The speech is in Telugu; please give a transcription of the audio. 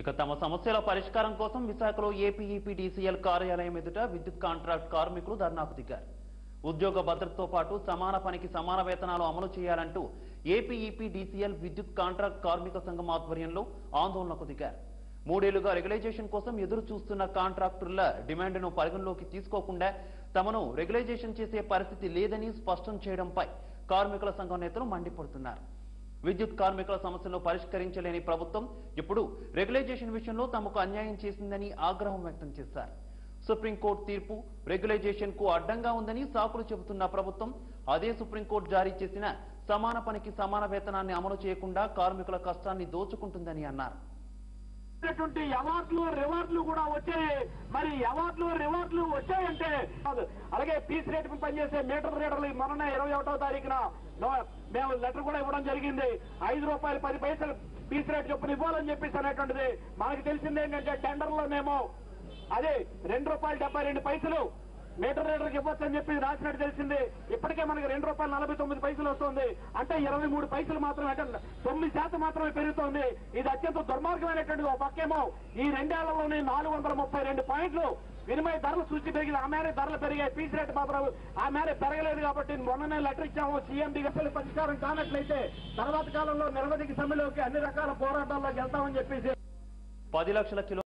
ఇక తమ సమస్యల పరిష్కారం కోసం విశాఖలో ఏపీఈపీడీసీఎల్ కార్యాలయం ఎదుట విద్యుత్ కాంట్రాక్ట్ కార్మికులు ధర్నాకు దిగారు ఉద్యోగ భద్రతతో పాటు సమాన పనికి సమాన వేతనాలు అమలు చేయాలంటూ ఏపీఈపీడీసీఎల్ విద్యుత్ కాంట్రాక్ట్ కార్మిక సంఘం ఆధ్వర్యంలో ఆందోళనకు దిగారు మూడేళ్లుగా రెగ్యులైజేషన్ కోసం ఎదురు చూస్తున్న కాంట్రాక్టర్ల డిమాండ్ను పరిగణలోకి తీసుకోకుండా తమను రెగ్యులైజేషన్ చేసే పరిస్థితి లేదని స్పష్టం చేయడంపై కార్మికుల సంఘం నేతలు మండిపడుతున్నారు విద్యుత్ కార్మికుల సమస్యలను పరిష్కరించలేని ప్రభుత్వం ఇప్పుడు రెగ్యులైజేషన్ విషయంలో తమకు అన్యాయం చేసిందని ఆగ్రహం వ్యక్తం చేశారు సుప్రీంకోర్టు తీర్పు రెగ్యులైజేషన్ కు అడ్డంగా ఉందని సాకులు చెబుతున్న ప్రభుత్వం అదే సుప్రీంకోర్టు జారీ చేసిన సమాన పనికి సమాన వేతనాన్ని అమలు చేయకుండా కార్మికుల కష్టాన్ని దోచుకుంటుందని అన్నారు ఇచ్చినటువంటి అవార్డులు రివార్డులు కూడా వచ్చాయి మరి అవార్డులు రివార్డులు వచ్చాయంటే కాదు. అలాగే పీస్ రేట్ పనిచేసే మీటర్ రీడర్లు ఈ మొన్న ఇరవై ఒకటో తారీఖున నో- మేము లెటర్ కూడా ఇవ్వడం జరిగింది ఐదు రూపాయలు పది పైసలు పీస్ రేట్ చొప్పున ఇవ్వాలని చెప్పేసి అనేటువంటిది మనకు తెలిసింది ఏంటంటే టెండర్లోనేమో అదే రెండు రూపాయలు డెబ్బై రెండు పైసలు మీటర్ రీడర్కి ఇవ్వచ్చు అని చెప్పి రాసినట్టు తెలిసింది ఇప్పటికే మనకి రెండు రూపాయలు నలభై తొమ్మిది పైసలు వస్తుంది అంటే ఇరవై మూడు పైసలు మాత్రమే అంటే తొమ్మిది శాతం మాత్రమే పెరుగుతోంది ఇది అత్యంత దుర్మార్గమైనటువంటి ఒక పక్కేమో ఈ రెండేళ్లలోనే నాలుగు వందల ముప్పై రెండు పాయింట్లు వినిమయ ధరలు సూచి పెరిగింది ఆ మేరే ధరలు పెరిగాయి పీస్ రేట్ మాత్రం ఆ మేరే పెరగలేదు కాబట్టి మొన్ననే లెటర్ ఇచ్చాము సీఎండీ అసలు పరిష్కారం కానట్లయితే తర్వాత కాలంలో నిరవధిక సమ్మెలోకి అన్ని రకాల పోరాటాల్లోకి వెళ్తామని చెప్పేసి పది లక్షల కిలో